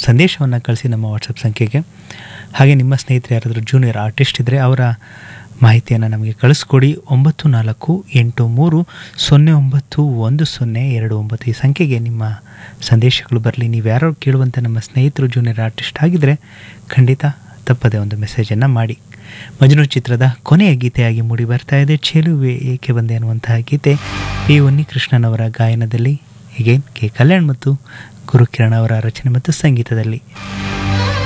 ಸಂದೇಶವನ್ನು ಕಳಿಸಿ ನಮ್ಮ ವಾಟ್ಸಪ್ ಸಂಖ್ಯೆಗೆ ಹಾಗೆ ನಿಮ್ಮ ಸ್ನೇಹಿತರು ಯಾರಾದರೂ ಜೂನಿಯರ್ ಆರ್ಟಿಸ್ಟ್ ಇದ್ದರೆ ಅವರ ಮಾಹಿತಿಯನ್ನು ನಮಗೆ ಕಳಿಸ್ಕೊಡಿ ಒಂಬತ್ತು ನಾಲ್ಕು ಎಂಟು ಮೂರು ಸೊನ್ನೆ ಒಂಬತ್ತು ಒಂದು ಸೊನ್ನೆ ಎರಡು ಒಂಬತ್ತು ಈ ಸಂಖ್ಯೆಗೆ ನಿಮ್ಮ ಸಂದೇಶಗಳು ಬರಲಿ ನೀವು ಯಾರು ಕೇಳುವಂಥ ನಮ್ಮ ಸ್ನೇಹಿತರು ಜೂನಿಯರ್ ಆರ್ಟಿಸ್ಟ್ ಆಗಿದ್ದರೆ ಖಂಡಿತ ತಪ್ಪದೆ ಒಂದು ಮೆಸೇಜನ್ನು ಮಾಡಿ ಮಜನು ಚಿತ್ರದ ಕೊನೆಯ ಗೀತೆಯಾಗಿ ಮೂಡಿ ಬರ್ತಾ ಇದೆ ಚೆಲುವೆ ಏಕೆ ಬಂದೆ ಅನ್ನುವಂತಹ ಗೀತೆ ಪಿ ಉನ್ನಿಕೃಷ್ಣನವರ ಗಾಯನದಲ್ಲಿ ಹೀಗೆ ಕೆ ಕಲ್ಯಾಣ್ ಮತ್ತು ಗುರುಕಿರಣ್ ಅವರ ರಚನೆ ಮತ್ತು ಸಂಗೀತದಲ್ಲಿ